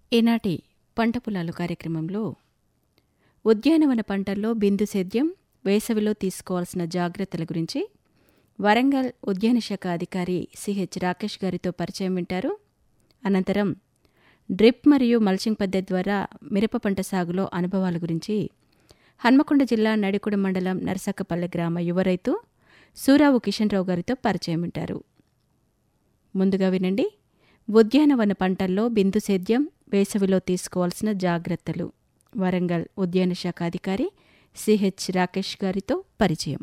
ఈనాటి పంట పొలాలు కార్యక్రమంలో ఉద్యానవన పంటల్లో బిందు సేద్యం వేసవిలో తీసుకోవాల్సిన జాగ్రత్తల గురించి వరంగల్ ఉద్యాన శాఖ అధికారి సిహెచ్ రాకేష్ గారితో పరిచయం వింటారు అనంతరం డ్రిప్ మరియు మల్చింగ్ పద్ధతి ద్వారా మిరప పంట సాగులో అనుభవాల గురించి హన్మకొండ జిల్లా నడికుడ మండలం నరసక్కపల్లె గ్రామ యువ రైతు సూరావు కిషన్ రావు గారితో పరిచయం వింటారు ముందుగా వినండి ఉద్యానవన పంటల్లో బిందు సేద్యం వేసవిలో తీసుకోవాల్సిన జాగ్రత్తలు వరంగల్ ఉద్యాన శాఖ అధికారి సిహెచ్ రాకేష్ గారితో పరిచయం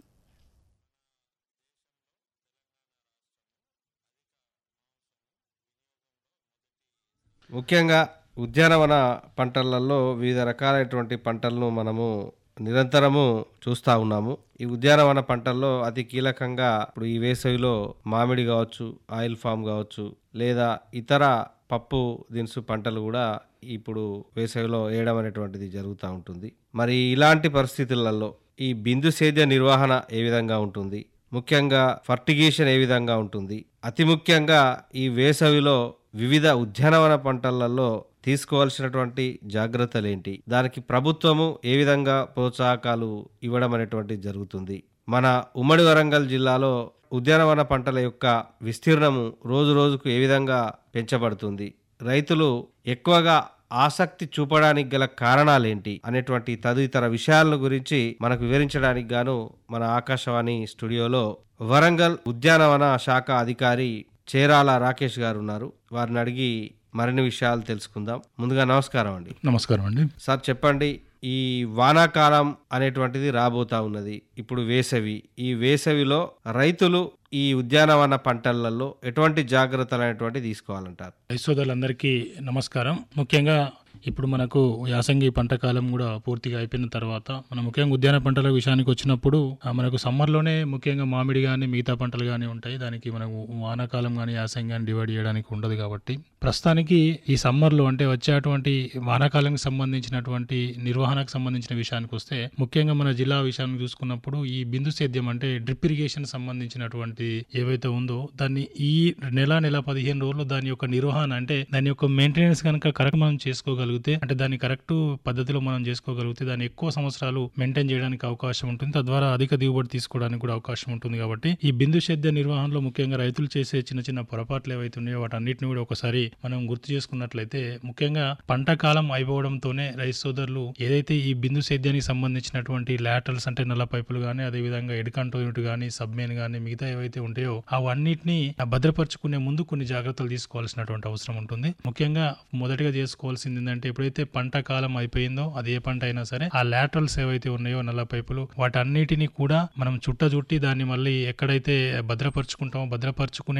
ముఖ్యంగా ఉద్యానవన పంటలలో వివిధ రకాలైనటువంటి పంటలను మనము నిరంతరము చూస్తూ ఉన్నాము ఈ ఉద్యానవన పంటల్లో అతి కీలకంగా ఇప్పుడు ఈ వేసవిలో మామిడి కావచ్చు ఆయిల్ ఫామ్ కావచ్చు లేదా ఇతర పప్పు దినుసు పంటలు కూడా ఇప్పుడు వేసవిలో వేయడం అనేటువంటిది జరుగుతూ ఉంటుంది మరి ఇలాంటి పరిస్థితులలో ఈ బిందు సేద్య నిర్వహణ ఏ విధంగా ఉంటుంది ముఖ్యంగా ఫర్టిగేషన్ ఏ విధంగా ఉంటుంది అతి ముఖ్యంగా ఈ వేసవిలో వివిధ ఉద్యానవన పంటలలో తీసుకోవాల్సినటువంటి జాగ్రత్తలు ఏంటి దానికి ప్రభుత్వము ఏ విధంగా ప్రోత్సాహకాలు ఇవ్వడం అనేటువంటిది జరుగుతుంది మన ఉమ్మడి వరంగల్ జిల్లాలో ఉద్యానవన పంటల యొక్క విస్తీర్ణము రోజు రోజుకు ఏ విధంగా పెంచబడుతుంది రైతులు ఎక్కువగా ఆసక్తి చూపడానికి గల కారణాలేంటి అనేటువంటి తదితర విషయాల గురించి మనకు వివరించడానికి గాను మన ఆకాశవాణి స్టూడియోలో వరంగల్ ఉద్యానవన శాఖ అధికారి చేరాల రాకేష్ గారు ఉన్నారు వారిని అడిగి మరిన్ని విషయాలు తెలుసుకుందాం ముందుగా నమస్కారం అండి నమస్కారం అండి సార్ చెప్పండి ఈ వానాకాలం అనేటువంటిది రాబోతా ఉన్నది ఇప్పుడు వేసవి ఈ వేసవిలో రైతులు ఈ ఉద్యానవన పంటలలో ఎటువంటి జాగ్రత్తలు అనేటువంటి తీసుకోవాలంటారు రైతు నమస్కారం ముఖ్యంగా ఇప్పుడు మనకు యాసంగి పంట కాలం కూడా పూర్తిగా అయిపోయిన తర్వాత మనం ముఖ్యంగా ఉద్యాన పంటల విషయానికి వచ్చినప్పుడు ఆ, మనకు సమ్మర్లోనే ముఖ్యంగా మామిడి కానీ మిగతా పంటలు కానీ ఉంటాయి దానికి మనకు వానాకాలం కానీ యాసంగి కానీ డివైడ్ చేయడానికి ఉండదు కాబట్టి ప్రస్తుతానికి ఈ సమ్మర్లో అంటే వచ్చేటువంటి వానాకాలానికి సంబంధించినటువంటి నిర్వహణకు సంబంధించిన విషయానికి వస్తే ముఖ్యంగా మన జిల్లా విషయాన్ని చూసుకున్నప్పుడు ఈ బిందు సేద్యం అంటే డ్రిప్ ఇరిగేషన్ సంబంధించినటువంటి ఏవైతే ఉందో దాన్ని ఈ నెల నెల పదిహేను రోజుల్లో దాని యొక్క నిర్వహణ అంటే దాని యొక్క మెయింటెనెన్స్ కనుక కరెక్ట్ మనం చేసుకోగలిగితే అంటే దాన్ని కరెక్ట్ పద్ధతిలో మనం చేసుకోగలిగితే దాన్ని ఎక్కువ సంవత్సరాలు మెయింటైన్ చేయడానికి అవకాశం ఉంటుంది తద్వారా అధిక దిగుబడి తీసుకోవడానికి కూడా అవకాశం ఉంటుంది కాబట్టి ఈ బిందు సేద్య నిర్వహణలో ముఖ్యంగా రైతులు చేసే చిన్న చిన్న పొరపాట్లు ఏవైతే ఉన్నాయో వాటన్నిటిని కూడా ఒకసారి మనం గుర్తు చేసుకున్నట్లయితే ముఖ్యంగా పంట కాలం అయిపోవడంతోనే రైతు సోదరులు ఏదైతే ఈ బిందు సేద్యానికి సంబంధించినటువంటి లాటరల్స్ అంటే నల్ల పైపులు కానీ అదేవిధంగా ఎడకంటో యూనిట్ కానీ సబ్మెయిన్ కానీ మిగతా ఏవైతే ఉంటాయో అవన్నిటిని భద్రపరచుకునే ముందు కొన్ని జాగ్రత్తలు తీసుకోవాల్సినటువంటి అవసరం ఉంటుంది ముఖ్యంగా మొదటిగా చేసుకోవాల్సింది ఏంటంటే ఎప్పుడైతే పంట కాలం అయిపోయిందో అది ఏ పంట అయినా సరే ఆ లాటరల్స్ ఏవైతే ఉన్నాయో నల్ల పైపులు వాటన్నిటిని కూడా మనం చుట్ట చుట్టి దాన్ని మళ్ళీ ఎక్కడైతే భద్రపరుచుకుంటామో భద్రపరుచుకునే